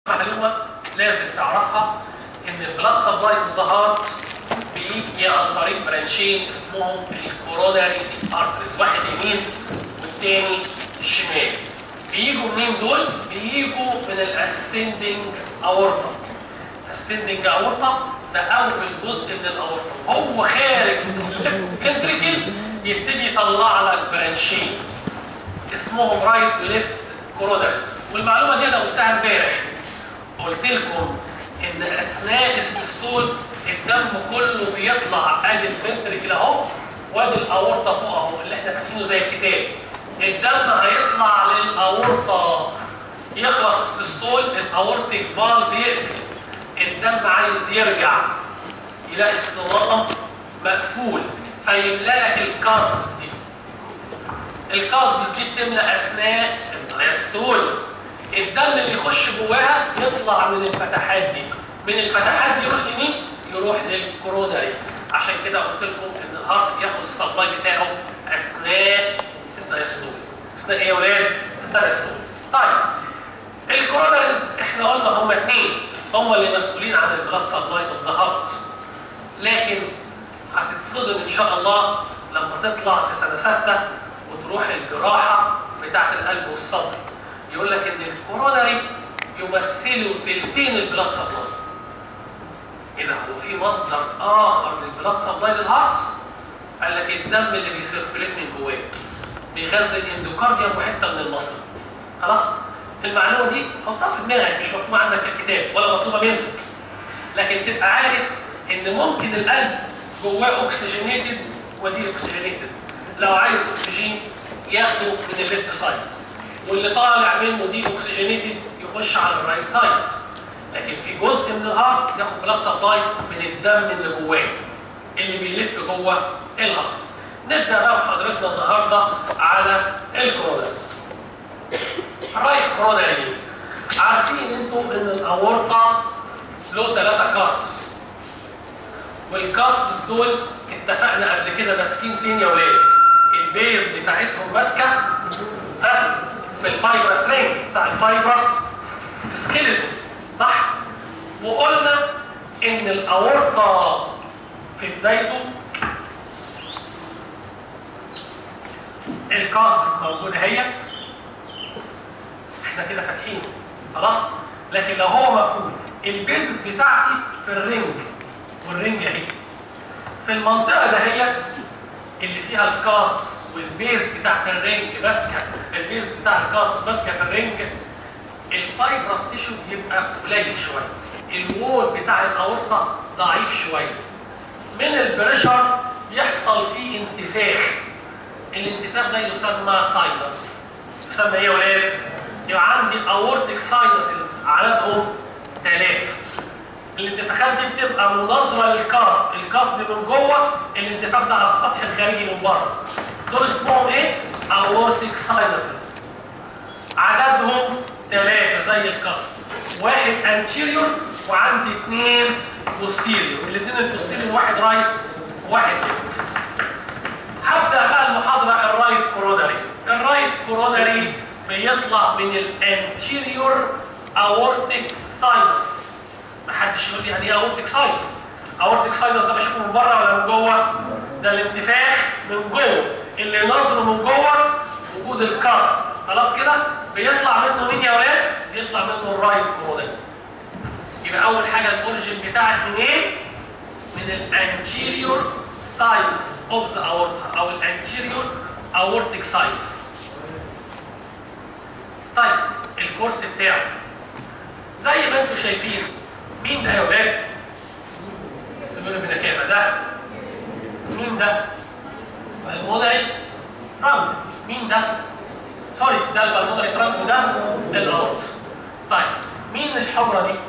معلومه لازم تعرفها ان البلاد سبلاي اوف ذا هارت بيجي عن طريق برانشين اسمهم الكوروناري ارتريز واحد يمين والتاني شمال بيجوا منين دول؟ بيجوا من الاسندنج اورطه الاسندنج اورطه ده اول جزء من الاورطه وهو خارج من الفنتريكل يبتدي يطلع لك برانشين اسمهم رايت وليفت كوروناريز والمعلومه دي انا قلتها امبارح قلت لكم ان اثناء السيستول الدم كله بيطلع ادي الفنتريكل اهو وادي الاورطه فوق اهو اللي احنا فاتحينه زي الكتاب الدم هيطلع للاورطه يخلص السيستول الاورتيك فالف يقفل الدم عايز يرجع يلاقي الصمام مقفول فيملى لك الكاسبس دي الكاسبس دي بتملى اثناء الدايستول الدم اللي يخش جواها يطلع من الفتحات دي من الفتحات دي يروح لمين؟ يروح للكوروناري عشان كده قلت لكم ان الهارت ياخد السبلاي بتاعه اثناء الدايستول اثناء ايه يا ولاد؟ الدايستول طيب الكوروناريز احنا قلنا هم اثنين هم اللي مسؤولين عن البلاد سبلاي اوف ذا هارت لكن هتتصدم ان شاء الله لما تطلع في سنه سته وتروح الجراحه بتاعه القلب والصدر يقول لك ان الكوروناري يمثلوا تلتين البلاد سبلاي اذا هو في مصدر اخر للبلاد سبلاي للهارت قال لك الدم اللي بيسيركليت من جواه بيغذي الاندوكارديوم وحته من المصل خلاص المعلومه دي حطها في دماغك مش مكتوبه عندك في الكتاب ولا مطلوبه منك لكن تبقى عارف ان ممكن القلب جواه اوكسجينيتد ودي اوكسجينيتد لو عايز اكسجين ياخده من الليفت سايد واللي طالع منه دي اوكسجينيتد يخش على الرايت سايد لكن في جزء من الهارت ياخد بلاد سبلاي من الدم اللي جواه اللي بيلف جوه الهارت نبدا بقى بحضرتنا النهارده على الكرونرز الرايت كرونري عارفين انتم ان الاورطه له ثلاثه كاسبس والكاسبس دول اتفقنا قبل كده ماسكين فين يا ولاد؟ البيز بتاعتهم ماسكه ها في الفايبرس رينج بتاع الفايبرس سكيلتون صح؟ وقلنا ان الاورطه في بدايته الكاسبس موجود اهيت احنا كده فاتحين خلاص لكن لو هو مقفول البيزس بتاعتي في الرينج والرينج اهي في المنطقه دهيت اللي فيها الكاسبس والبيز بتاعت الرينج ماسكه البيز بتاع الكاسبس ماسكه في الرينج الفايبرس تيشو بيبقى قليل شويه الوول بتاع الاورطه ضعيف شويه من البريشر يحصل فيه انتفاخ الانتفاخ ده يسمى ساينس يسمى ايه يا ولاد؟ يبقى عندي اورتيك ساينسز عددهم ثلاثه الانتفاخات دي بتبقى مناظره للكاسب الكاسب من جوه الانتفاخ ده على السطح الخارجي من بره دول اسمهم ايه؟ اورتيك ساينسز عددهم ثلاثه زي الكاسب واحد انتيريور وعندي اثنين بوستيريور الاثنين البوستيريور واحد رايت وواحد ليفت هبدا بقى المحاضره الرايت كوروناري الرايت كوروناري بيطلع من الانتيريور اورتيك ساينس محدش يقول لي يعني ايه اورتيك ساينس اورتيك ساينس ده بشوفه من بره ولا من جوه ده الانتفاخ من جوه اللي نظره من جوه وجود الكاس خلاص كده بيطلع منه مين يا ولاد بيطلع منه الرايت كوروناري يبقى اول حاجه الاوريجن بتاعك منين من الانتيريور ساينس اوف ذا اورتا او الانتيريور اورتيك ساينس طيب الكورس بتاعه زي ما انتم شايفين مين ده يا ولاد؟ سيبونا من الكاميرا ده مين ده؟ المودعي ترامب مين ده؟ سوري ده المودعي ترامب وده الاورت طيب مين الحمرا دي؟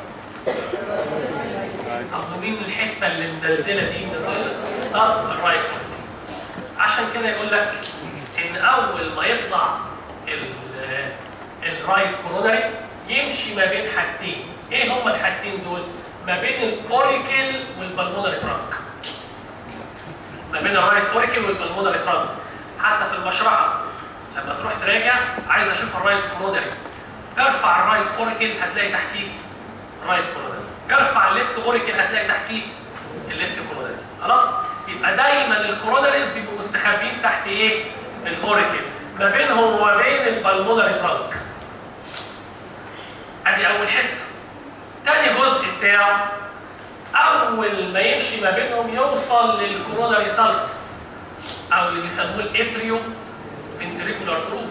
طب مين الحته اللي مدلدله دي من الرايت؟ ده الرايت عشان كده يقول لك ان اول ما يطلع الرايت كوروناري يمشي ما بين حاجتين ايه هما الحاجتين دول ما بين الاوريكل والبلمونري ترانك ما بين الرايت اوريكل والبلمونري ترانك حتى في المشرحه لما تروح تراجع عايز اشوف الرايت كوروناري ارفع الرايت اوريكل هتلاقي تحتيه رايت كوروناري ارفع الليفت اوريكل هتلاقي تحتيه الليفت كوروناري خلاص يبقى دايما الكوروناريز بيبقوا مستخبيين تحت ايه الاوريكل ما بينهم وما بين البلمونري ترانك ادي اول حته تاني جزء بتاعه اول ما يمشي ما بينهم يوصل للكوروناري سالكس او اللي بيسموه الاتريو فنتريكولار تروب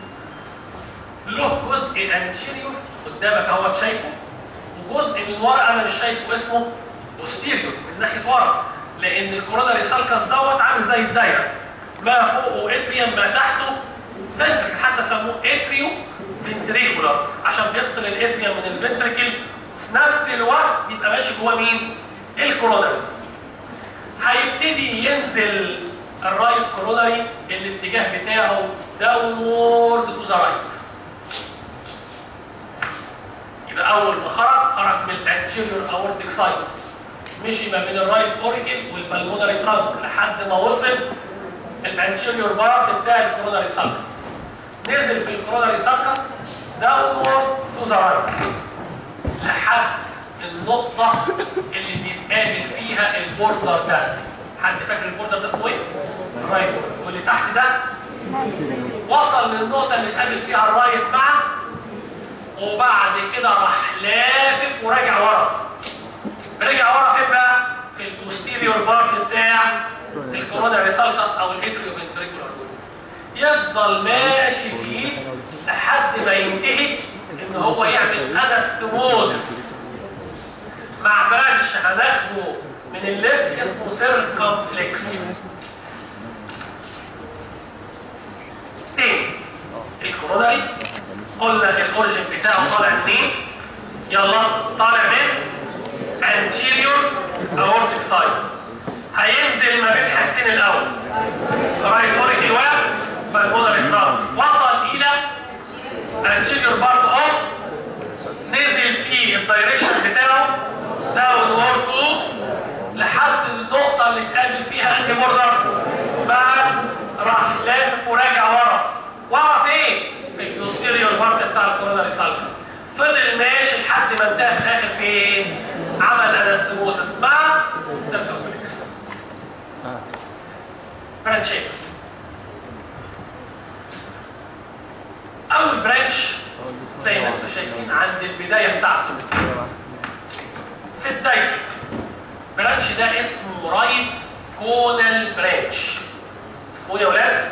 له جزء انتيريور قدامك اهوت شايفه وجزء من ورا انا مش شايفه اسمه بوستيريور من ناحيه ورا لان الكوروناري سالكس دوت عامل زي الدايره ما فوقه اتريوم ما تحته فنتريكل حتى سموه اتريو فنتريكولار عشان بيفصل الاتريوم من الفنتريكل في نفس الوقت بيبقى ماشي جوه مين؟ الكوروناريز هيبتدي ينزل الرايت كوروناري الاتجاه بتاعه داونورد تو ذا رايت يبقى اول ما خرج خرج من الانتيريور اورتيك ساينس مشي ما بين الرايت اوريكل والبلمونري ترانك لحد ما وصل الانتيريور بارت بتاع الكوروناري سالكس نزل في الكوروناري سالكس داونورد تو ذا رايت لحد النقطة اللي بيتقابل فيها البوردر ده حد فاكر البوردر ده اسمه ايه؟ الرايت واللي تحت ده وصل للنقطة اللي اتقابل فيها الرايت مع وبعد كده راح لافف وراجع ورا رجع ورا فين بقى؟ في البوستيريور بارت بتاع الكورونا ريسالتس او الاتريو فنتريكولار يفضل ماشي فيه لحد ما ينتهي ان هو يعمل انستموزس مع برانش هناخده من الليفت اسمه سيركمفلكس تاني الكوروناري قلنا الاوريجن بتاعه طالع منين؟ يلا طالع من anterior aortic side هينزل ما بين حاجتين الاول رايت اوريكل وبالمونري تراب وصل الى anterior part of نزل في الدايركشن بتاعه داون وورد تو لحد النقطة اللي اتقابل فيها انهي بوردر بعد راح لافف وراجع ورا ورا فين؟ في البوستيريور بارت بتاع الكوروناري سالكس فضل ماشي لحد ما انتهى في الاخر فين؟ عمل انستموزس مع السيركمفلكس برانشات اول برانش زي ما انتم شايفين عند البدايه بتاعته في بدايته برانش ده اسمه رايت كونال برانش اسمه ايه يا ولاد؟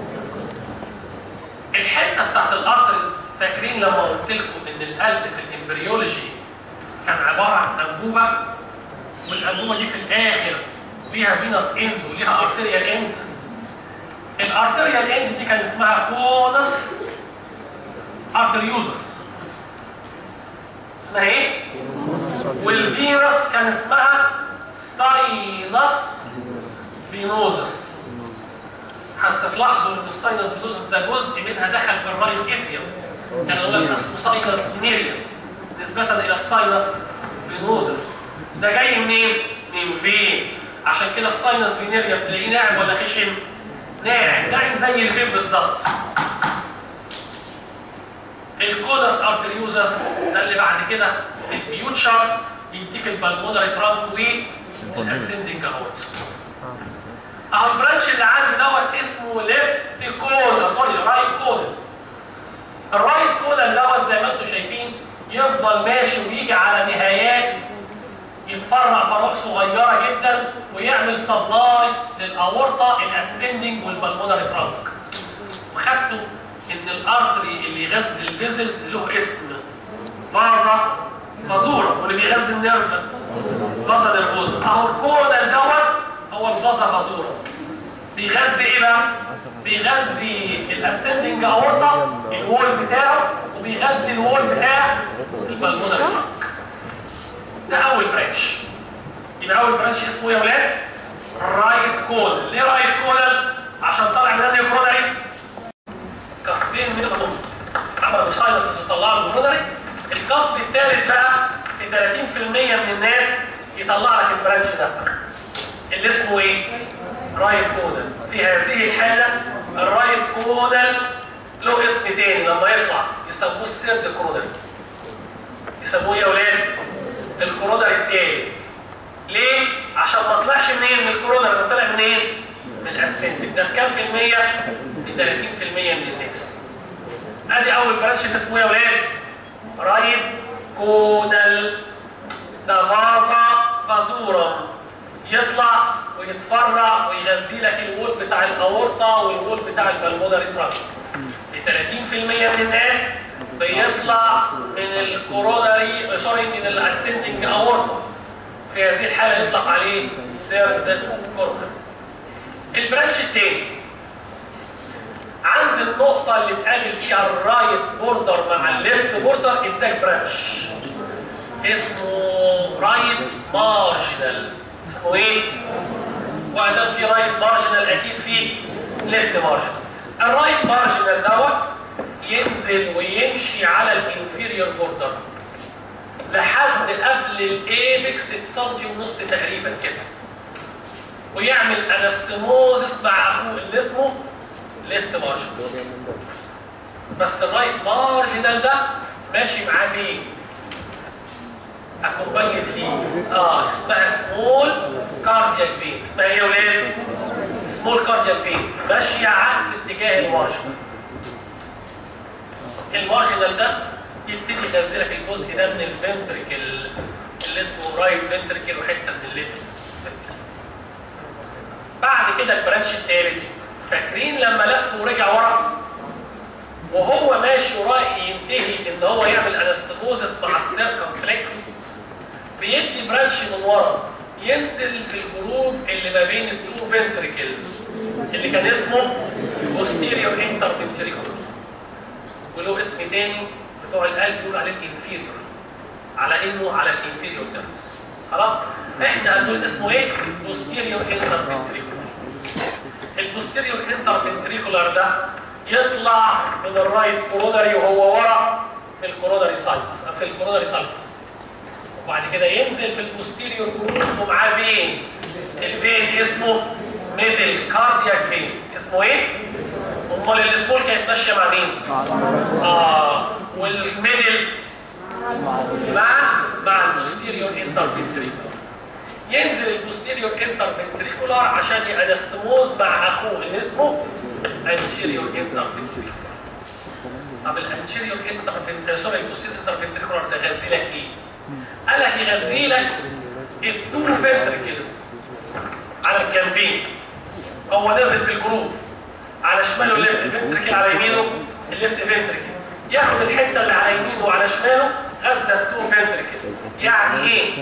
الحته بتاعت الارترز فاكرين لما قلت لكم ان القلب في الامبريولوجي كان عباره عن انبوبه والانبوبه دي في الاخر ليها فينس اند وليها ارتريال اند الارتريال اند دي كان اسمها كونس ارتريوزس اسمها ايه؟ والفيروس كان اسمها ساينس فينوزس حتى تلاحظوا ان الساينس فينوزس ده جزء منها دخل في الرايت اتريوم كان يقول لك اسمه ساينس فينيريوم نسبة الى الساينس فينوزس ده جاي منين؟ من فين؟ عشان كده الساينس فينيريوم تلاقيه ناعم ولا خشن؟ ناعم ناعم زي الفين بالظبط الكونس ارتريوزس ده اللي بعد كده في الفيوتشر يديك البلمونري ترانك والاسندنج اهوت اهو البرانش اللي عندي دوت اسمه ليفت كولا سوري رايت كولا الرايت كولا دوت زي ما انتم شايفين يفضل ماشي ويجي على نهايات يتفرع فروع صغيره جدا ويعمل سبلاي للاورطه الاسندنج والبلمونري ترانك وخدته ان الارتري اللي يغذي الفيزلز له اسم فازا فازورا واللي بيغذي النيرف فازا نيرفوزا اهو الكولا دوت هو الفازا فازورا بيغذي ايه بقى؟ بيغذي الاسندنج اورطه الوول بتاعه وبيغذي الوول بتاع البلمونري ترانك ده اول برانش يبقى اول برانش اسمه ايه يا ولاد؟ رايت كول ليه رايت كولر؟ عشان طالع من انهي كورونري؟ قصدين منهم عملوا ساينسز وطلعوا الكورونري القصد الثالث بقى في 30% من الناس يطلع لك البرانش ده اللي اسمه ايه؟ رايت كودل في هذه الحالة الرايت كودل له اسم تاني لما يطلع يسموه السيرد كودل يسموه يا ولاد الكورونري الثالث ليه؟ عشان ما طلعش منين من الكورونري ده طلع منين؟ من الاسنتك ده في كام في المية؟ في 30% من الناس ادي اول برانش اللي اسمه ايه يا ولاد؟ رايت كودال ده فازا فازورا يطلع ويتفرع ويغذي لك الوول بتاع الاورطه والوول بتاع البلمونري تراك ب 30% من الناس بيطلع من الكوروناري سوري من الاسنتنج اورطه في هذه الحاله يطلق عليه سيرد كوروناري البرانش الثاني عند النقطة اللي اتقابل فيها الرايت بوردر مع الليفت بوردر اداك برانش اسمه رايت مارجنال اسمه ايه؟ وادام في رايت مارجنال اكيد في ليفت مارجنال الرايت مارجنال دوت ينزل ويمشي على الانفيريور بوردر لحد قبل الايبكس بسنتي ونص تقريبا كده ويعمل انستموزس مع اخوه اللي اسمه ليفت مارجنال بس الرايت مارجنال ده ماشي معاه مين؟ اكومبانيد فيه اه اسمها سمول كاردياك فين اسمها ايه يا ولاد؟ سمول كاردياك فين ماشيه عكس اتجاه المارجنال المارجنال ده يبتدي ينزلك الجزء ده من الفنتريكل اللي اسمه رايت فنتريكل وحته من الليفت بعد كده البرانش الثالث فاكرين لما لف ورجع ورا وهو ماشي ورايح ينتهي ان هو يعمل انستموزس مع السيركمفلكس بيدي برانش من ورا ينزل في الجروف اللي ما بين التو فنتريكلز اللي كان اسمه posterior interventricular وله اسم تاني بتوع القلب بيقول عليه الانفيريور على انه على الانفيريور سيرفيس خلاص احنا هنقول اسمه ايه posterior interventricular البوستيريور انترفنتريكولار ده يطلع من الرايت كوروناري وهو ورا في الكوروناري سايتس في الكوروناري سايتس وبعد كده ينزل في البوستيريور جروف ومعاه فين الفين اسمه ميدل كاردياك فين اسمه ايه؟ امال السمول كانت ماشيه مع مين؟ اه والميدل مع مع البوستيريور انترفنتريكولار ينزل البوستيريور انترفنتريكولار عشان يانستموز مع اخوه اللي اسمه انتيريور انترفنتريكولار طب الانتيريور انترفنتريكولار سوري البوستيريور انترفنتريكولار ده غذي لك ايه؟ قال لك يغذي لك التو فنتريكلز على الجنبين هو نازل في الجروب على شماله الليفت فنتريكل على يمينه الليفت فنتريكل ياخد الحته اللي على يمينه وعلى شماله غذى التو فنتريكل يعني ايه؟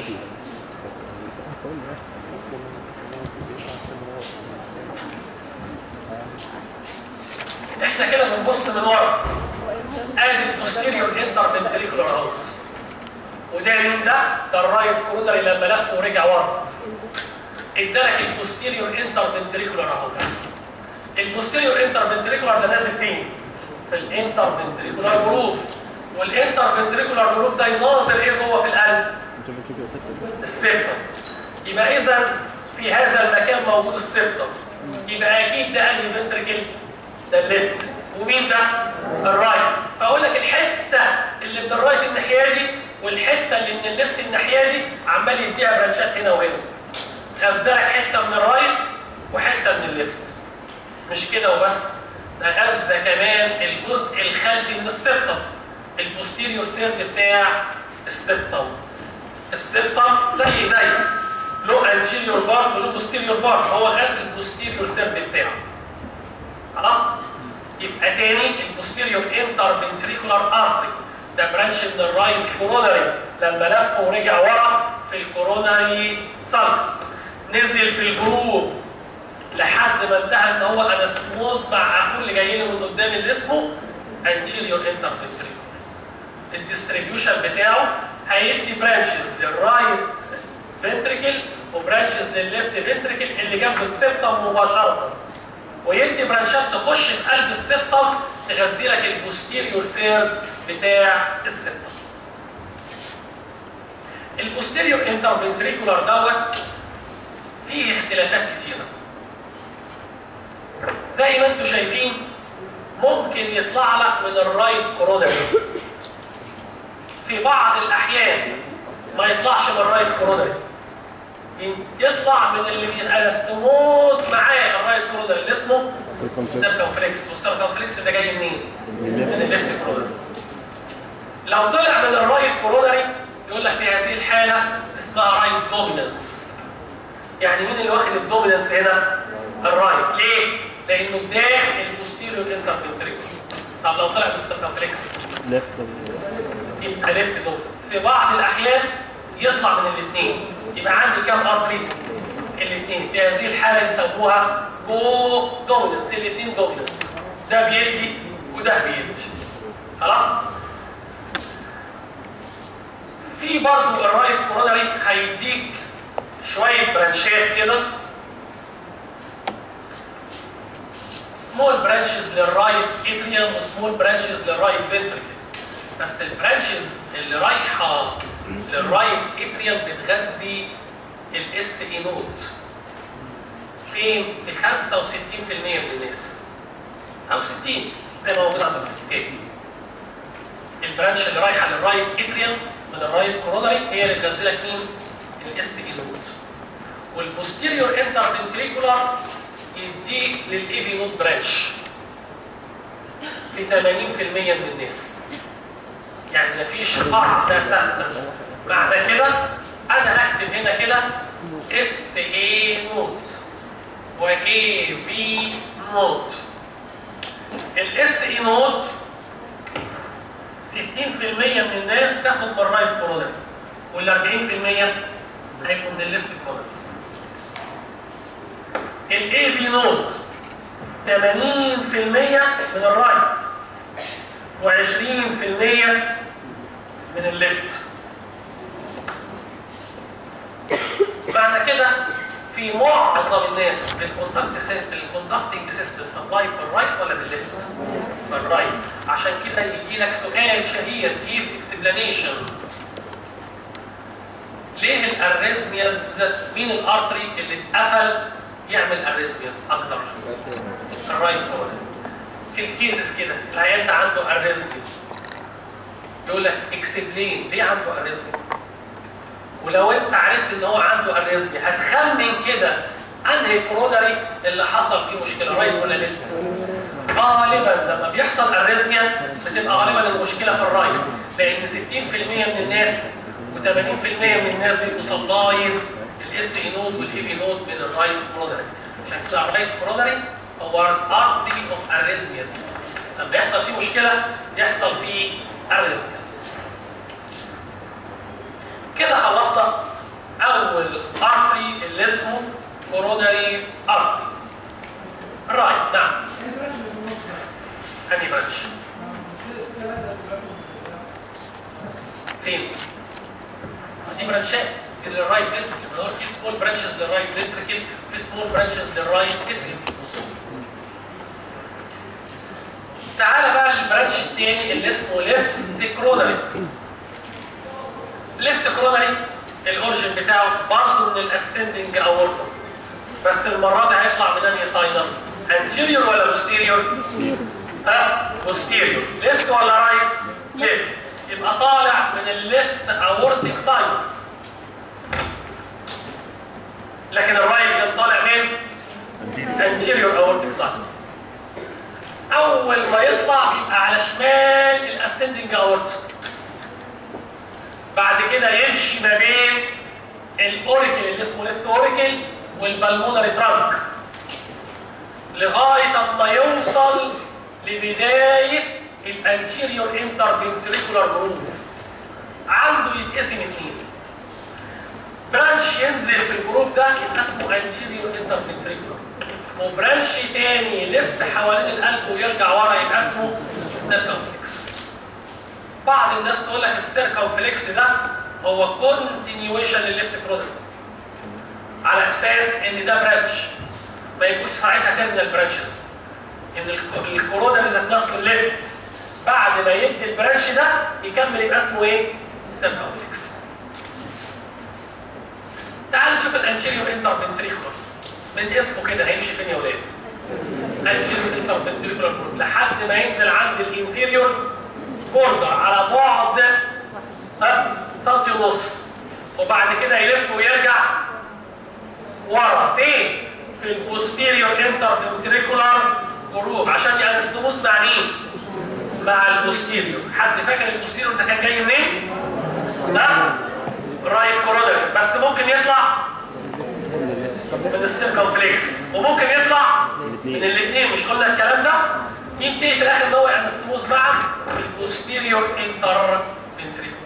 احنا كده بنبص من ورا ادي البوستيريور انترفنتريكولار اهو وده مين ده؟ ده الرايت كورونري لما لف ورجع ورا ادالك البوستيريور انترفنتريكولار اهو البوستيريور انترفنتريكولار ده نازل فين؟ في الانترفنتريكولار جروف والانترفنتريكولار جروف ده يناظر ايه جوه في القلب؟ السبتم يبقى اذا في هذا المكان موجود السبتم يبقى اكيد ده انهي فنتريكل؟ ده الليفت ومين ده؟ الرايت فاقول لك الحته اللي من الرايت الناحيه دي والحته اللي من الليفت الناحيه دي عمال يديها برانشات هنا وهنا غزلك حته من الرايت وحته من الليفت مش كده وبس ده غزه كمان الجزء الخلفي من السبتم البوستيريور سيرت بتاع السبتم السبتم زي زي له انتيريور بارت وله بوستيريور بارت هو غد البوستيريور سيرت بتاعه خلاص يبقى تاني البوستيريور انترفنتريكولار ارتري ده برانش من الرايت كوروناري لما لف ورجع ورا في الكوروناري سالكس نزل في الجروب لحد ما انتهى ان هو انستموز مع اخوه اللي جاي له من قدام اللي اسمه انتيريور انترفنتريكولار الديستريبيوشن بتاعه هيدي برانشز للرايت فنتريكل وبرانشز للليفت فنتريكل اللي جنب السبتم مباشره ويدي برانشات تخش في قلب السبتم تغذي لك البوستيريور سير بتاع السبتم. البوستيريور انترفنتريكولار دوت فيه اختلافات كتيره. زي ما انتم شايفين ممكن يطلع لك من الرايت كورونري. في بعض الاحيان ما يطلعش من من الرايت كورونري يطلع من اللي بيأنستموز معاه الرايت كورونري اللي اسمه سيركمفلكس والسيركمفلكس ده جاي منين؟ من الليفت كورونري لو طلع من الرايت كورونري يقول لك في هذه الحاله اسمها رايت دومينانس يعني مين اللي واخد الدومينانس هنا؟ الرايت ليه؟ لانه ده البوستيريور انترفنتريكس طب لو طلع بالسيركمفلكس ليفت يبقى ليفت دومينانس في بعض الاحيان يطلع من الاثنين يبقى عندي كام ارتري الاثنين في هذه الحاله يسموها كو دومينانس الاثنين دومينانس ده بيدي وده بيدي خلاص في برضه الرايت كورونري هيديك شويه برانشات كده سمول برانشز للرايت اتريوم وسمول برانشز للرايت فنتريكل بس البرانشز اللي رايحه للرايت اتريوم بتغذي الاس اي نوت فين؟ في 65% من الناس او 60 زي ما موجود عندك في الكتاب البرانش اللي رايحه للرايت اتريوم من الرايت كورونري هي اللي بتغذي لك مين؟ الاس اي نوت والبوستيريور انترفنتريكولار يديك للايفي نوت برانش في 80% من الناس يعني مفيش قاعده ثابته معنى كده انا هكتب هنا كده اس اي نوت واي في نوت الاس اي نوت 60% من الناس تاخد من الرايت كورونر وال 40% هيكون من الليفت كورونر الاي في نوت 80% من الرايت و20% من الليفت معنى كده في معظم الناس الكونتاكت الكوندكتنج سيستم سبلاي بالرايت ولا بالليفت؟ بالرايت عشان كده يجي لك سؤال شهير جيب اكسبلانيشن ليه الاريزمياز مين الارتري اللي اتقفل يعمل اريزمياز اكتر؟ الرايت كورنر في الكيسز كده العيان ده عنده اريزميا يقول لك اكسبلين ليه عنده اريزميا؟ ولو انت عرفت ان هو عنده اريزميا هتخمن كده انهي كورونري اللي حصل فيه مشكله رايت ولا ليفت؟ غالبا لما بيحصل اريزميا بتبقى غالبا المشكله في الرايت لان 60% من الناس و80% من الناس بيبقوا سبلايد الاس اي نود والاي في نود من الرايت كورونري عشان كده الرايت كورونري هو ارتري اوف اريزمياس لما بيحصل فيه مشكله بيحصل فيه اريزمياس كده خلصنا اول ارتري اللي اسمه كوروناري ارتري رايت نعم انهي برانش فين دي برانشات للرايت فنتركل في سمول برانشز للرايت فنتركل في سمول برانشز للرايت اتريوم تعالى بقى للبرانش الثاني اللي اسمه ليفت كرونري ليفت كرونري الاورجن بتاعه برضه من الاسندنج اورتا بس المره دي هيطلع من انهي ساينس انتيريور ولا بوستيريور ها بوستيريور ليفت ولا رايت ليفت يبقى طالع من الليفت اورتيك ساينس لكن الرايت كان طالع من انتيريور اورتيك ساينس اول ما يطلع بيبقى على شمال الاسندنج اورتا بعد كده يمشي ما بين الاوريكل اللي اسمه ليفت اوريكل والبلمونري ترانك لغايه اما يوصل لبدايه الانتيريور انترفنتريكولار جروف عنده يتقسم اثنين برانش ينزل في الجروف ده يبقى اسمه انتيريور انترفنتريكولار وبرانش تاني يلف حوالين القلب ويرجع ورا يبقى اسمه سيركمفلكس بعض الناس تقول لك السيركمفلكس ده هو كونتينيويشن للليفت برودكت على اساس ان ده برانش ما يبقوش ساعتها تيرمينال برانشز ان الكورونا اللي ذات نفسه الليفت بعد ما يدي البرانش ده يكمل يبقى اسمه ايه؟ سيركمفلكس تعالوا نشوف الانتيريور انترفنتريكولار من اسمه كده هيمشي فين يا ولاد؟ انتيريور انترفنتريكولار لحد ما ينزل عند الانفيريور بوردر على بعد سنتي ونص وبعد كده يلف ويرجع ورا فين؟ في البوستيريور انتر فنتريكولار جروب عشان الانستموس مع مين؟ مع البوستيريور حد فاكر البوستيريور ده كان جاي منين؟ ده رايت كورونري بس ممكن يطلع من السيركمفلكس وممكن يطلع من الاثنين مش قلنا الكلام ده ينتهي في الاخر ان هو انستموس مع البوستيريور انتر فنتريكولار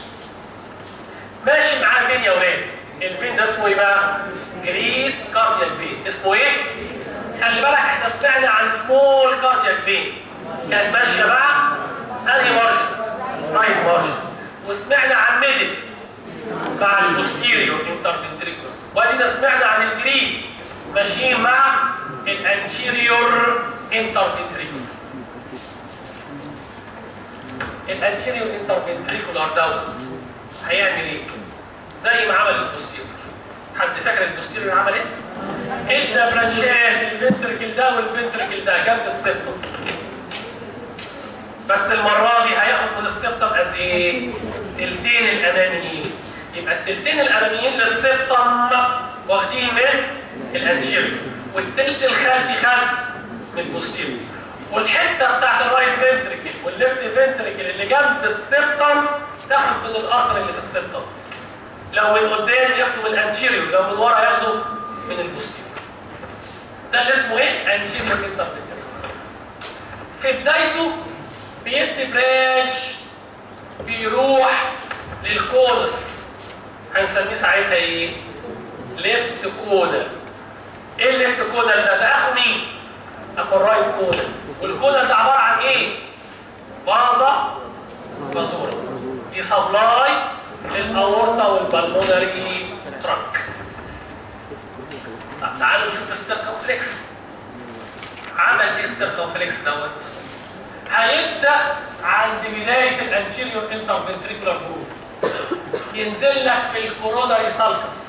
ماشي معاه فين يا ولاد؟ الفين ده اسمه ايه بقى؟ جريد كارديال فين اسمه ايه؟ خلي بالك احنا سمعنا عن سمول كارديال فين كانت ماشيه مع انهي مارجن؟ رايت مارجن وسمعنا عن ميدل مع البوستيريور انترفنتريكولار وادينا سمعنا عن الجريد ماشيين مع الانتيريور انترفنتريكولار الانتيريور انترفنتريكولار دوت هيعمل ايه؟ زي ما عمل البوستيريور حد فاكر البوستيريور عمل ايه؟ ادى برانشات الفنتركل ده والفنتركل ده جنب السبتم بس المره دي هياخد من السبتم قد ايه؟ تلتين الاماميين يبقى التلتين الاماميين للسبتم واخدين من الانتيريور والتلت الخلفي خد من البوستيريور والحته بتاعت الرايت فنتركل والليفت فنتركل اللي جنب السبتم تاخد من الارتر اللي في السبتم لو من قدام ياخدوا من الانتيريور لو من ورا ياخدوا من البوستيريور ده اللي اسمه ايه؟ انتيريور انترفنتريكول في بدايته بيدي برانش بيروح للكونس هنسميه ساعتها ايه؟ ليفت كونال ايه الليفت كونال ده؟ ده اخو مين؟ اخو الرايت كونال والكونال ده عباره عن ايه؟ فازا فازورا بيسبلاي للاورطه والبلمونري تراك طب تعالوا نشوف السيركمفلكس عمل ايه السيركمفلكس دوت؟ هيبدا عند بدايه الانتيريور انترفنتريكولار جروب ينزل لك في الكوروناري سالكس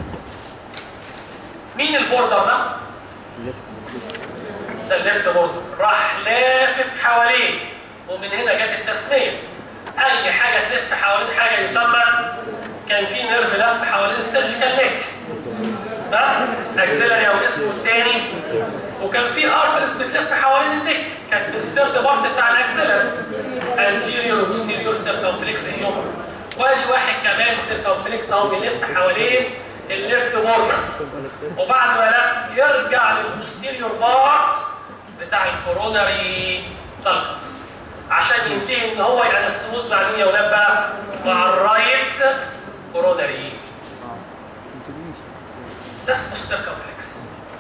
مين البوردر ده؟ ده الليفت بوردر راح لافف حواليه ومن هنا جت التسميه اي حاجه تلف حوالين حاجه يسمى كان في نيرف لف حوالين السيرجيكال نيك ده اكسلري او اسمه الثاني وكان في ارترز بتلف حوالين النيك كانت السيرد بارت بتاع الاكسلري انتيريور وبوستيريور سيركمفلكس هيومر وادي واحد كمان سيركمفلكس اهو بيلف حوالين الليفت بوردر وبعد ما لف يرجع للبوستيريور بارت بتاع الكوروناري سالكس عشان ينتهي ان هو يانستموز مع مين يا ولاد بقى؟ مع الرايت كوروناري ده اسمه السيركمفلكس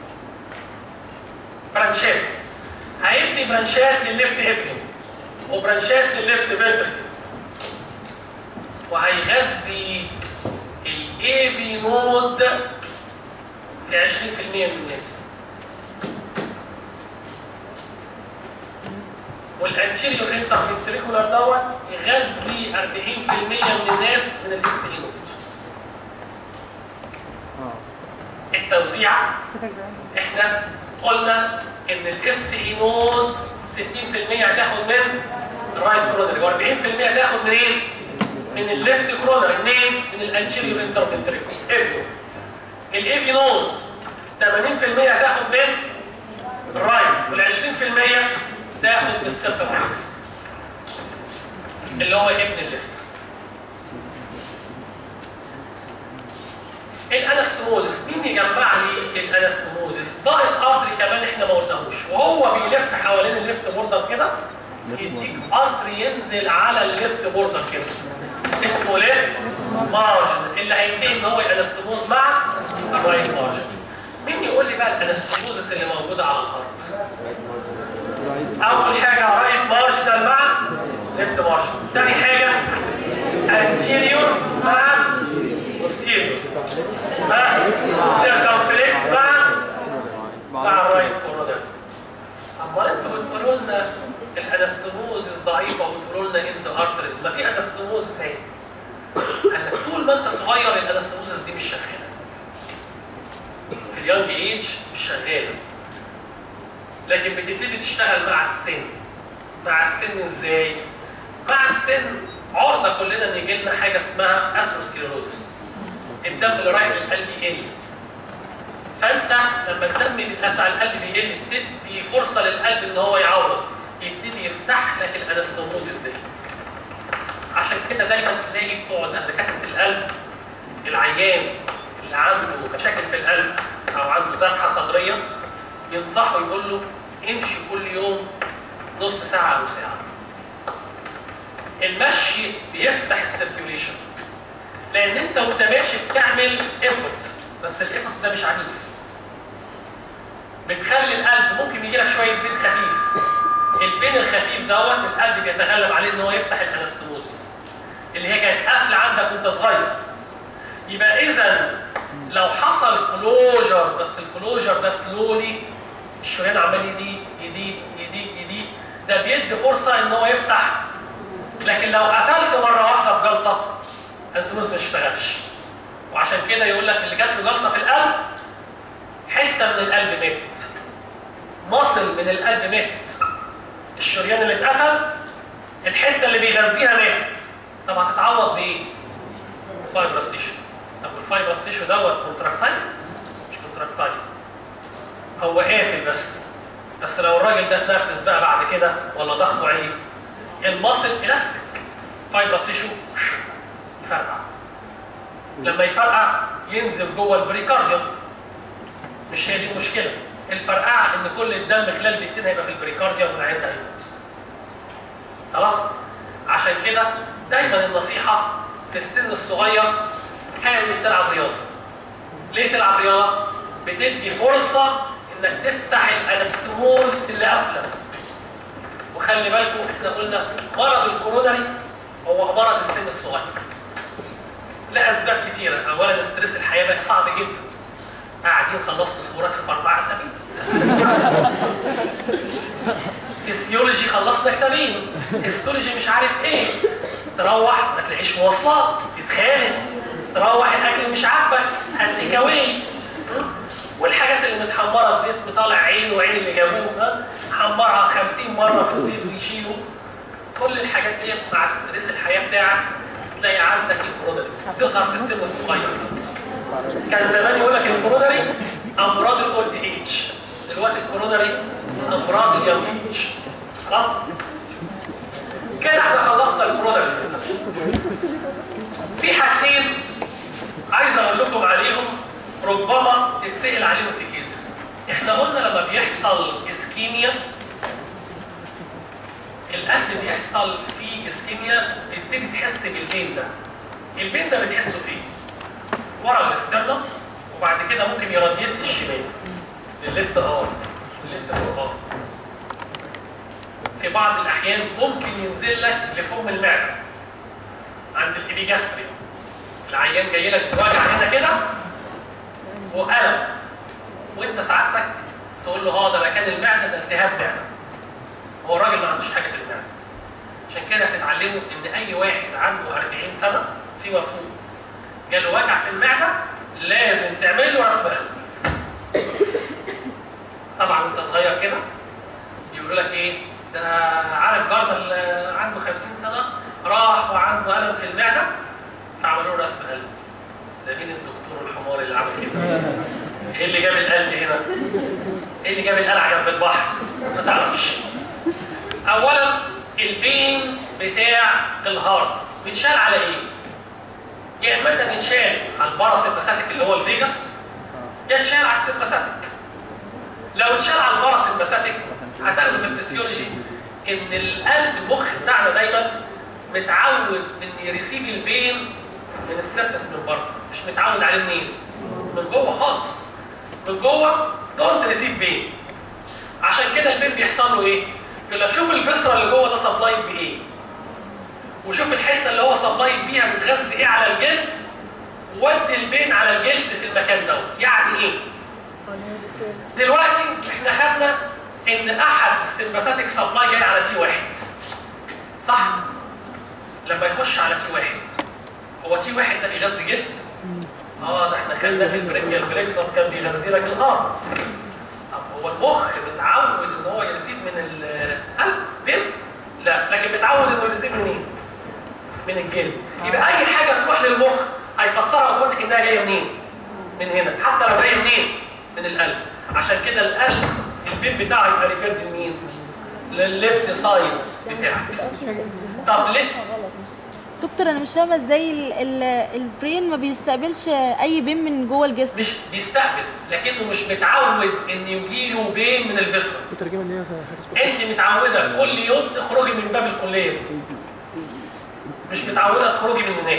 برانشات هيدي برانشات للليفت ابرين وبرانشات للليفت فنتركل وهيغذي الاي في نود في 20% من الناس والانتيريور انترفنتريكولار دوت يغذي 40% من الناس من الاس اي نود التوزيع احنا قلنا ان الاس اي نود 60% هتاخد من الرايت كرونري و40% هتاخد من ايه؟ من الليفت كرونري منين؟ من الانتيريور انترفنتريكول ابدو الاي في نود 80% هتاخد من الرايت وال20% تاخد من السيركمفلكس اللي هو ابن الليفت الانستموزس مين يجمع لي الانستموزس ناقص ارتري كمان احنا ما قلناهوش وهو بيلف حوالين الليفت بوردر كده يديك ارتري ينزل على الليفت بوردر كده اسمه ليفت مارجن اللي هينتهي ان هو الانستموز مع الرايت مارجن مين يقول لي بقى الانستموزس اللي موجوده على الارض اول حاجه رايت مارجنال مع ليفت مارجن ثاني حاجه انتيريور مع posterior سيركمفلكس مع مع الرايت كورونر امال انتوا بتقولوا لنا الانستموزس ضعيفه وبتقولوا لنا انت ارترز ما في انستموزس اهي قال لك طول ما انت صغير الانستموزس دي مش شغاله في اليونج ايج مش شغاله لكن بتبتدي تشتغل مع السن مع السن ازاي؟ مع السن عرضه كلنا ان يجي لنا حاجه اسمها اثروسكليروزس الدم اللي رايح للقلب يقل فانت لما الدم بتاع القلب بيقل بتدي فرصه للقلب ان هو يعوض يبتدي يفتح لك الانستوموزيس دي عشان كده دايما تلاقي بتوع دكاتره القلب العيان اللي عنده مشاكل في القلب او عنده ذبحه صدريه ينصحه يقول له امشي كل يوم نص ساعه او ساعه المشي بيفتح السيركيوليشن لان انت وانت ماشي بتعمل ايفورت بس الايفورت ده مش عنيف بتخلي القلب ممكن يجي لك شويه بين خفيف البين الخفيف دوت القلب بيتغلب عليه ان هو يفتح الانستموزس اللي هي كانت قافله عندك وانت صغير يبقى اذا لو حصل كلوجر بس الكلوجر ده سلولي الشريان عمال يضيق يضيق يضيق يضيق ده بيدي فرصه ان هو يفتح لكن لو قفلت مره واحده بجلطه الانستموز ما يشتغلش وعشان كده يقول لك اللي جات له جلطه في القلب حته من القلب ماتت مصل من القلب مات الشريان اللي اتقفل الحته اللي بيغذيها مات طب هتتعوض بايه؟ فايبرس تيشو طب والفايبرس تيشو دوت كونتراكتايل مش كونتراكتايل هو قافل بس بس لو الراجل ده اتنرفز بقى بعد كده ولا ضغطه عالي الماسل الاستيك فايبرس تيشو يفرقع لما يفرقع ينزل جوه البريكارديوم مش هي دي المشكله الفرقعه ان كل الدم خلال دقيقتين هيبقى في البريكارديوم والعيان ده هيموت خلاص عشان كده دايما النصيحه في السن الصغير حاول تلعب رياضه ليه تلعب رياضه بتدي فرصه انك تفتح الانستموز اللي قافله وخلي بالكم احنا قلنا مرض الكورونري هو مرض السن الصغير لاسباب كتيره اولا ستريس الحياه بقى صعب جدا قاعدين خلصت سبوراكس في اربع اسابيع فيسيولوجي خلصنا كتابين هيستولوجي مش عارف ايه تروح ما تلاقيش مواصلات تتخانق تروح الاكل مش عاجبك هتيك اواي والحاجات اللي متحمره في زيت بطالع عين وعين اللي جابوه حمرها 50 مره في الزيت ويشيله كل الحاجات دي مع ستريس الحياه بتاعك تلاقي عندك الكورونريز تظهر في السن الصغير كان زمان يقول لك الكورونري امراض الاولد ايج دلوقتي الكورونري امراض اليونج ايج خلاص كده احنا خلصنا الكورونريز في حاجتين عايز اقول لكم عليهم ربما تتسال عليهم في كيسز احنا قلنا لما بيحصل اسكيميا القلب بيحصل فيه اسكيميا بتبتدي تحس بالبين ده البين ده بتحسه فين ورا الاسترنم وبعد كده ممكن يراديت الشمال للليفت ار للليفت ار في بعض الاحيان ممكن ينزل لك لفم المعده عند الابيجاستري العيان جاي لك بوجع هنا كده وألم وانت سعادتك تقول له اه ده مكان المعده ده التهاب معده هو الراجل ما عندوش حاجه في المعده عشان كده هتتعلموا ان اي واحد عنده 40 سنه في مفهوم جاله وجع في المعده لازم تعمل له رسم قلب طبعا وانت صغير كده يقولوا لك ايه ده عارف جارنا اللي عنده 50 سنه راح وعنده الم في المعده فعملوا له رسم قلب ده مين الدكتور الحمار اللي عمل كده؟ ايه اللي جاب القلب هنا؟ ايه اللي جاب القلع جنب البحر؟ ما تعرفش. اولا البين بتاع الهارت بيتشال على ايه؟ يا اما انت بيتشال على الباراسمباثيك اللي هو الفيجاس يا تشال على السمباثيك. لو اتشال على الباراسمباثيك هتاخدوا في الفسيولوجي ان القلب المخ بتاعنا دايما متعود ان يريسيف البين من السيرفس من بره مش متعود عليه منين؟ من جوه خالص من جوه دونت ريسيف بين عشان كده البين بيحصل له ايه؟ يقول لك شوف الفسره اللي جوه ده سبلايد بايه؟ وشوف الحته اللي هو سبلايد بيها بتغذي ايه على الجلد ودي البين على الجلد في المكان دوت يعني ايه؟ دلوقتي احنا خدنا ان احد السمباثيك سبلاي جاي على تي واحد صح؟ لما يخش على تي واحد هو تي واحد ده بيغذي جلد؟ اه ده احنا خدنا في البريكيال بريكسس كان بيغذي لك الارض طب هو المخ متعود ان هو يرسيب من القلب بين؟ لا لكن متعود انه يرسيب منين؟ من الجلد يبقى اي حاجه تروح للمخ هيفسرها اوتوماتيك انها جايه منين؟ من هنا حتى لو جايه منين؟ من القلب عشان كده القلب البين بتاعه يبقى ريفيرد لمين؟ للليفت سايد بتاعك طب ليه؟ دكتور انا مش فاهمه ازاي ال- ال- البرين ما بيستقبلش اي بين من جوه الجسم مش بيستقبل لكنه مش متعود ان يجيله بين من الفيسرا الترجمه ان هي حاجه اسمها انت متعوده كل يوم تخرجي من باب الكليه دي مش متعوده تخرجي من هناك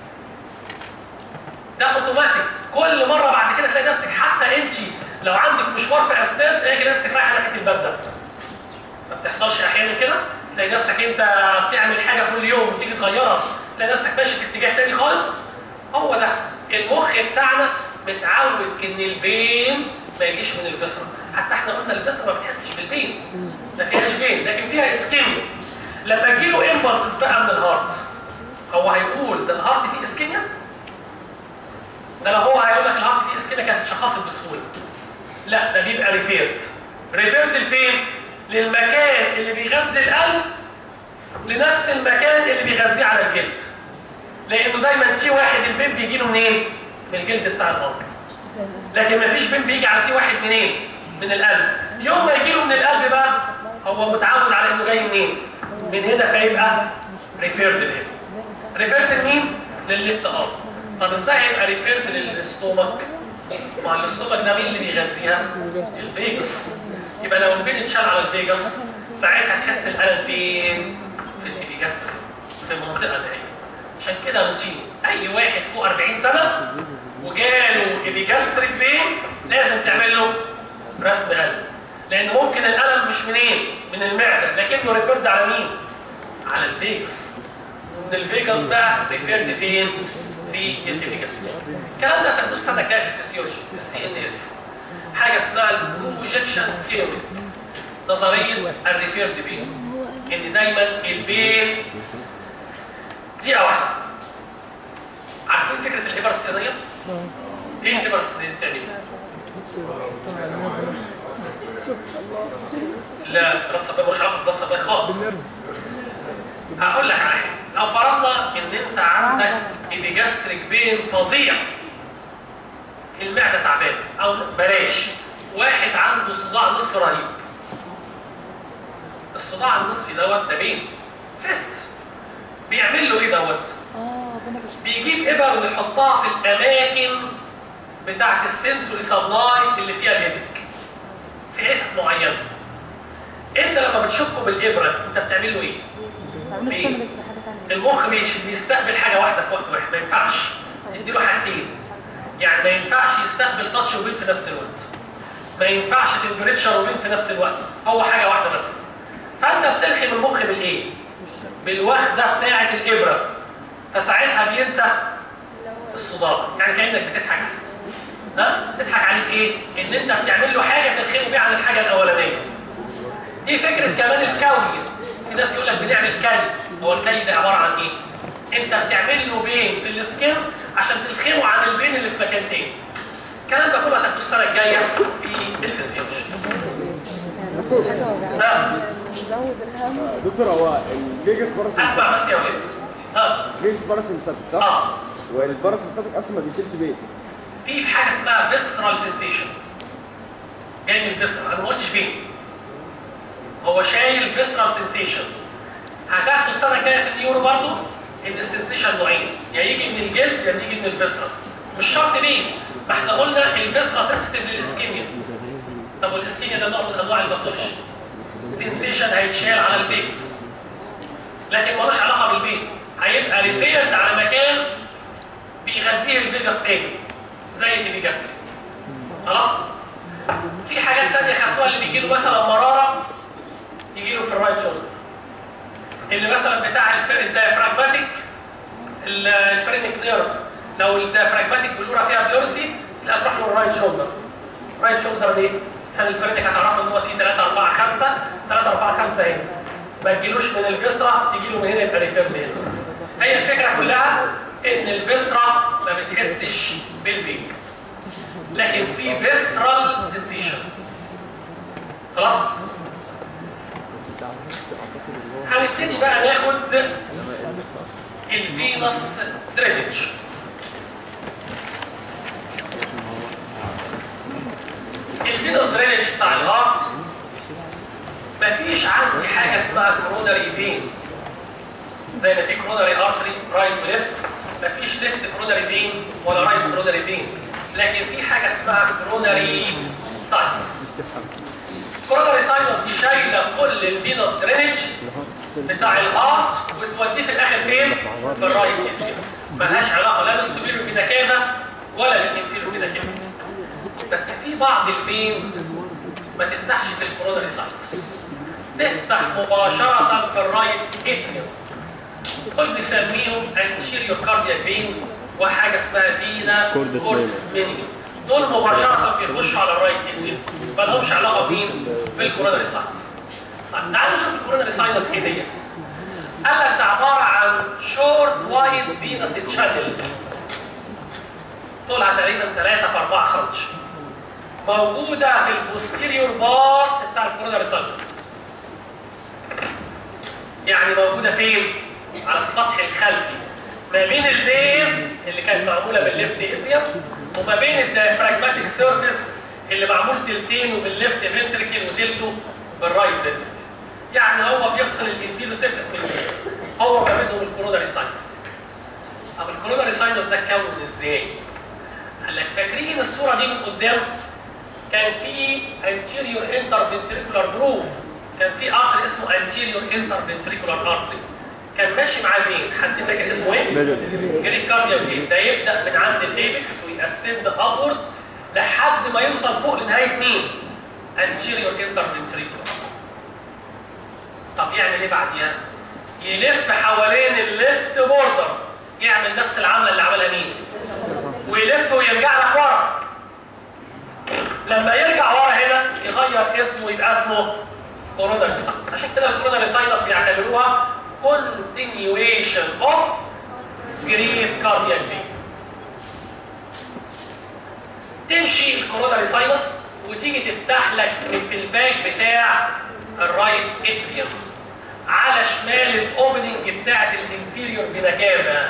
ده اوتوماتيك كل مره بعد كده تلاقي نفسك حتى انت لو عندك مشوار في اسنان تلاقي نفسك رايحه ناحيه الباب ده ما بتحصلش احيانا كده تلاقي نفسك انت بتعمل حاجه كل يوم وتيجي تغيرها تلاقي نفسك ماشي في اتجاه تاني خالص هو ده المخ بتاعنا متعود ان البين ما يجيش من الفسرة حتى احنا قلنا الفسرة ما بتحسش بالبين ما فيهاش بين لكن فيها اسكيميا لما تجيله امبلسز بقى من الهارت هو هيقول ده الهارت فيه اسكيميا ده لو هو هيقول لك الهارت فيه اسكيميا كانت اتشخصت بسهوله لا ده بيبقى ريفيرد ريفيرد لفين؟ للمكان اللي بيغذي القلب لنفس المكان اللي بيغذيه على الجلد لانه دايما تي واحد البين بيجي له منين؟ من الجلد بتاع القلب لكن ما فيش بين بيجي على تي واحد منين؟ من القلب يوم ما يجي له من القلب بقى هو متعود على انه جاي منين؟ من هنا فيبقى ريفيرد لهنا ريفيرد لمين؟ للليفت اب طب ازاي هيبقى ريفيرد للستومك؟ ما هو الاستومك ده مين اللي بيغذيها؟ الفيجاس يبقى لو البين اتشال على الفيجاس ساعتها تحس الالم فين؟ في الابيجاستريك في المنطقه دي عشان كده روتين اي واحد فوق 40 سنه وجاله ابيجاستريك بين لازم تعمل له رسم قلب لان ممكن الالم مش منين؟ من المعده لكنه ريفيرد على مين؟ على الفيجاس من الفيجاس بقى ريفيرد فين؟ في الابيجاستريك الكلام ده هتدرسه السنه الجايه في الفسيولوجي في السي ان اس حاجه اسمها البروجكشن ثيوري نظريه الريفيرد بين ان دايما البين دقيقه واحده عارفين فكره الابره الصينيه؟ ايه الابره الصينيه بتعمل ايه؟ لا بلاد سبلاي ملوش علاقه بلاد سبلاي خالص هقول لك على حاجه لو فرضنا ان انت عندك ايبيجاستريك بين فظيع المعده تعبانه او بلاش واحد عنده صداع نصفي رهيب الصداع النصفي دوت ده بين فات بيعمل له ايه دوت؟ بيجيب ابر ويحطها في الاماكن بتاعت السنسوري سبلاي اللي فيها الهيدك في حتت معينه انت لما بتشكه بالابره انت بتعمل له ايه؟ بين. المخ مش بيستقبل حاجه واحده في وقت واحد ما ينفعش تدي له حاجتين يعني ما ينفعش يستقبل تاتش وبين في نفس الوقت ما ينفعش تمبريتشر وبين في نفس الوقت هو حاجه واحده بس فانت بتلخم المخ بالايه؟ بالوخزه بتاعه الابره فساعتها بينسى الصداع يعني كانك بتضحك عليه ها بتضحك عليه ايه؟ ان انت بتعمل له حاجه تلخمه بيها عن الحاجه الاولانيه دي فكره كمان الكوي في ناس يقول لك بنعمل كي هو الكي ده عباره عن ايه؟ انت بتعمل له بين في السكين عشان تلخمه عن البين اللي في مكان تاني الكلام ده كله هتاخده السنه الجايه في الفسيولوجي نعم دكتور هو الفيجاس باراسمباتيك اسمع بس يا ولاد ها فيجاس باراسمباتيك صح؟ اه والباراسمباتيك اصلا ما بيشيلش بيت في في حاجه اسمها فيسرال سنسيشن جاي من الفيسرال انا ما قلتش فين هو شايل فيسرال سنسيشن هتاخده السنه الجايه في النيورو برضه ان السنسيشن نوعين يا يجي من الجلد يا يجي من الفيسرال مش شرط بيه ما احنا قلنا الفيسرال سنسيتيف للاسكيميا طب والاسكيميا ده نوع من انواع الباثولوجي سنسيشن هيتشال على البيكس لكن ملوش علاقه بالبيت هيبقى ريفيرد على مكان بيغذيه الفيجاس تاني زي الابيجاستريك خلاص في حاجات تانية خدتوها اللي بيجي له مثلا مرارة يجي له في الرايت شولدر اللي مثلا بتاع الفر- الدايفراجماتيك ال- الفرينك نيرف لو الدايفراجماتيك بلورا فيها بلورسي تلاقي تروح له الرايت شولدر رايت شولدر ليه؟ عشان الفرينك هتعرفوا ان هو سي 3 4 5 3 4 5 هنا ما تجيلوش من الفيسرا تجي له من هنا يبقى ريفير من هنا هي الفكره كلها ان الفيسرا ما بتحسش بالبين لكن في فيسرال سنسيشن خلاص هنبتدي بقى ناخد الفينوس درينج مفيش عندي حاجه اسمها كوروناري فين زي ما في كوروناري ارتري رايت وليفت مفيش ليفت كوروناري فين ولا رايت كوروناري فين لكن في حاجه اسمها كوروناري ساينس كوروناري ساينس دي شايله كل الفينوس درينج بتاع الهارت وتوديه في الاخر فين؟ في الرايت اتريوم ملهاش علاقه لا بالسوبيريور فينا كافا ولا بالانفيريور فينا كافا بس في بعض الفينز ما تفتحش في الكوروناري ساينس تفتح مباشره في الرايت اتريوم دول بنسميهم anterior cardiac veins وحاجه اسمها فينا Cordis كوردس مينيمم دول مباشره بيخشوا على الرايت اتريوم ما لهمش علاقه بين بالكوروناري ساينس طيب تعالوا نشوف الكوروناري ساينس ايه ديت قال لك ده عباره عن شورت وايد فينس تشانل طولها تقريبا 3 في 4 سم موجوده في البوستيريور بارت بتاع الكوروناري ساينس يعني موجوده فين؟ على السطح الخلفي ما بين البيز اللي كانت معموله بالليفت اتريوم وما بين الديافراجماتيك سيرفيس اللي معمول تلتين وبالليفت فنتريكل وتلته بالرايت فنتريكل يعني هو بيفصل الانفيرو سيرفيس من البيز هو ما بينهم الكوروناري ساينس طب الكوروناري ساينس ده اتكون ازاي؟ قال لك فاكرين الصوره دي من قدام كان في anterior interventricular groove كان في قطر اسمه anterior interventricular artery كان ماشي مع مين؟ حد فاكر اسمه ايه؟ جريد كارديال جيت ده يبدا من عند الايبكس ويأسند ابورد لحد ما يوصل فوق لنهايه مين؟ anterior interventricular طب يعمل ايه بعديها؟ يلف حوالين الليفت بوردر يعمل نفس العمله اللي عملها مين؟ ويلف ويرجع لك ورا لما يرجع ورا هنا يغير اسمه يبقى اسمه كوروناري ساينس عشان كده الكوروناري ساينس بيعتبروها continuation of great cardiac vein تمشي الكوروناري ساينس وتيجي تفتح لك في الباك بتاع الرايت اتريوم على شمال الاوبننج بتاعت الانفيريور فينا كافا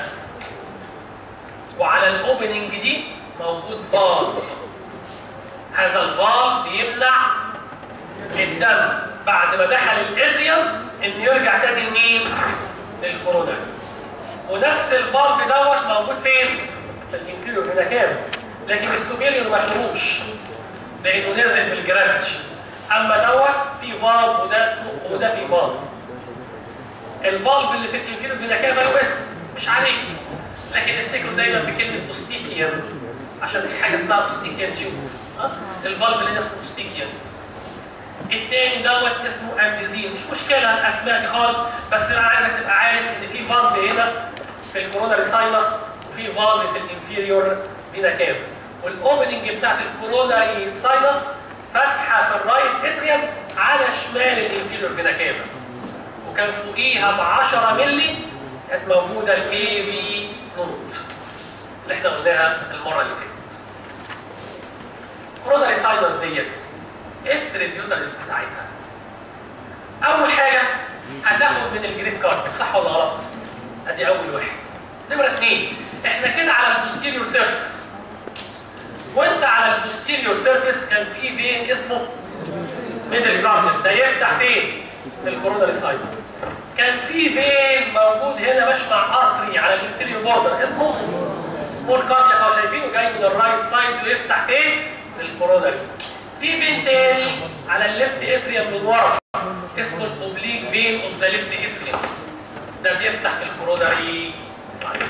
وعلى الاوبننج دي موجود فالف هذا الفالف بيمنع الدم بعد ما دخل الاتريوم انه يرجع تاني لمين؟ للكوروناري ونفس الفالف دوت موجود فين؟ في الانفيريور هنا كام؟ لكن السوبيريور ما فيهوش لانه نازل بالجرافيتي اما دوت في فالف وده اسمه وده في فالف الفالف اللي في الانفيريور هنا كام له اسم مش عليك لكن افتكروا دايما بكلمه اوستيكيان عشان في حاجه اسمها اوستيكيان تيوب الفالف اللي اسمه اوستيكيان التاني دوت اسمه امبيزين مش مشكله الاسماء دي خالص بس انا عايزك تبقى عارف ان في فالف هنا في الكوروناري ساينس وفي فالف في الانفيريور فينا كاف والاوبننج بتاعت الكوروناري ساينس فاتحه في الرايت اتريوم على شمال الانفيريور فينا كاف وكان فوقيها ب 10 مللي كانت موجوده الاي بي نوت اللي احنا قلناها المره اللي فاتت كوروناري ساينس ديت ايه التريبيوترز بتاعتها اول حاجه هتاخد من الجريد كارد صح ولا غلط ادي اول واحد نمره اثنين احنا كده على البوستيريور سيرفيس وانت على البوستيريور سيرفيس كان في فين اسمه ميدل كارد ده يفتح فين في الكوروناري ساينس كان في فين موجود هنا ماشي مع ارتري على الانتيريور بوردر اسمه سمول كاردياك اهو شايفينه جاي من الرايت سايد ويفتح فين في الكوروناري في فين تاني على الليفت اتريوم من ورا اسمه الاوبليك فين اوف ذا ليفت اتريوم ده بيفتح في الكوروناري ساينس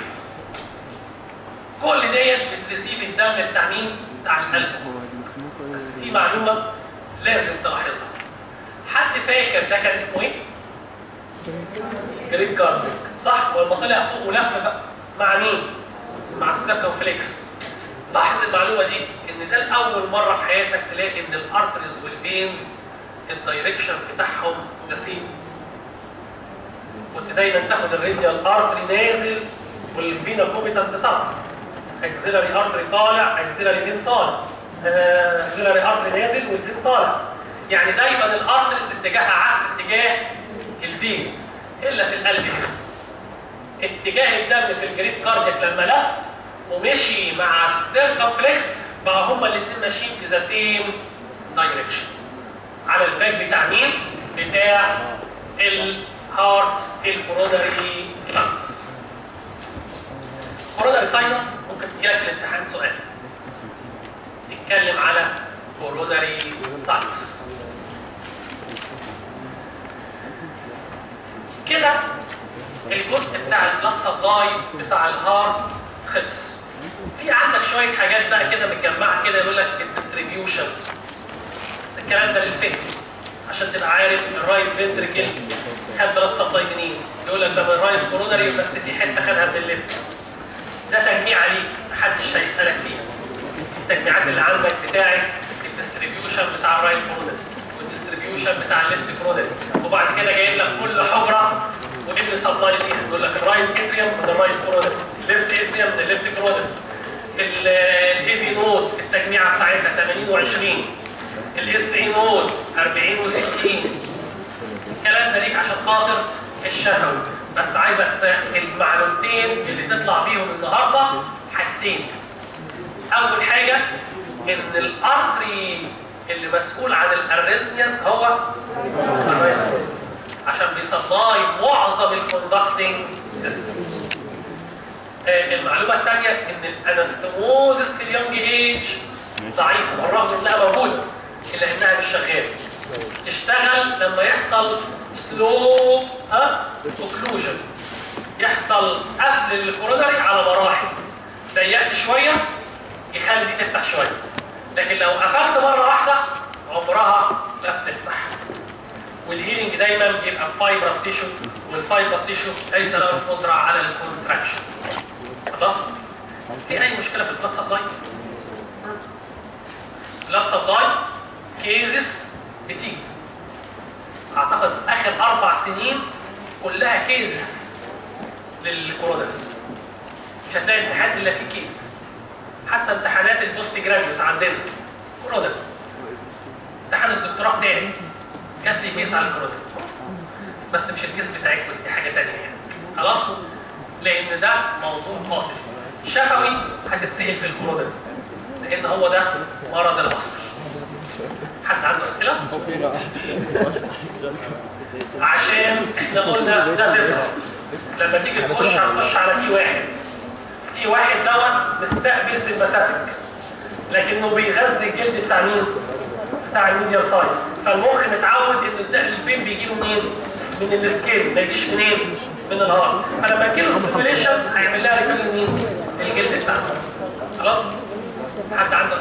كل ديت بتريسيف الدم بتاع مين؟ بتاع القلب بس في معلومه لازم تلاحظها حد فاكر ده كان اسمه ايه؟ جريد كارديك صح؟ ولما طلع فوق ولف بقى مع مين؟ مع السيركمفليكس لاحظ المعلومه دي ان ده الاول مره في حياتك تلاقي ان الارتريز والفينز الدايركشن بتاعهم ذا سيم كنت دايما تاخد الراديال ارتري نازل والفينا كوبيتانت طالع اكزيلاري ارتري طالع اكزيلاري فين طالع اكزيلاري ارتري نازل والفين طالع يعني دايما الارتريز اتجاهها عكس اتجاه الفينز الا في القلب هنا اتجاه الدم في الجريد كاردياك لما لف ومشي مع السيركمفلكس بقى هما الاثنين ماشيين في ذا سيم دايركشن على الباك بتاع مين؟ بتاع الهارت الكوروناري ساينس كوروناري ساينس ممكن تجيلك في الامتحان سؤال تتكلم على كوروناري ساينس كده الجزء بتاع البلاد سبلاي بتاع الهارت خلص في عندك شويه حاجات بقى كده متجمعه كده يقول لك الديستريبيوشن الكلام ده للفهم عشان تبقى عارف الرايت فنتركل خد بلاد سبلاي منين يقول لك ده من الرايت كورونري بس في حته خدها من الليفت ده تجميع ليك محدش هيسالك فيها التجميعات اللي عندك بتاعت الديستريبيوشن بتاع الرايت كورونري والديستريبيوشن بتاع الليفت كورونري وبعد كده جايب لك كل حجره وايه اللي سبلاي ليها يقول لك الرايت اتريوم من الرايت كورونري الليفت اتريوم من الليفت كورونري الاي نود التجميعه بتاعتها 80 و20 الاس اي نود 40 و60 الكلام ده ليك عشان خاطر الشفوي بس عايزك ت- المعلومتين اللي تطلع بيهم النهارده حاجتين اول حاجه ان الارتري اللي مسؤول عن الاريزمياز هو الرايت عشان بيسبلاي معظم الكوندكتنج سيستمز المعلومه الثانيه ان الانستموزس في اليونج ايج ضعيفه بالرغم انها موجوده الا انها مش شغاله تشتغل لما يحصل سلو ها اوكلوجن يحصل قفل للكورونري على مراحل ضيقت شويه يخلي دي تفتح شويه لكن لو قفلت مره واحده عمرها لا بتفتح والهيلينج دايما بيبقى فايبرس تيشو والفايبرس تيشو ليس له القدره على الكونتراكشن خلاص في اي مشكله في البلاد سبلاي بلاد سبلاي كيزز بتيجي اعتقد اخر اربع سنين كلها كيزز للكوروناريز مش هتلاقي امتحان الا فيه كيس حتى امتحانات البوست جراجويت عندنا كورونا امتحان الدكتوراه بتاعي جات لي كيس على الكورونا بس مش الكيس بتاعتكم دي حاجه ثانيه يعني خلاص لان ده موضوع قاتل شفوي هتتسال في الكورونا لان هو ده مرض العصر حد عنده اسئله؟ عشان احنا قلنا ده تسعه لما تيجي تخش هتخش على تي واحد تي واحد دوت مستقبل سمباثيك لكنه بيغذي الجلد بتاع مين؟ بتاع الميديال سايد فالمخ متعود ان ده البين بيجي له منين؟ من السكين ما يجيش منين؟ من الهارت فلما يجي له ستيميليشن هيعمل لها ريفيل مين؟ الجلد بتاعته خلاص؟ حد عنده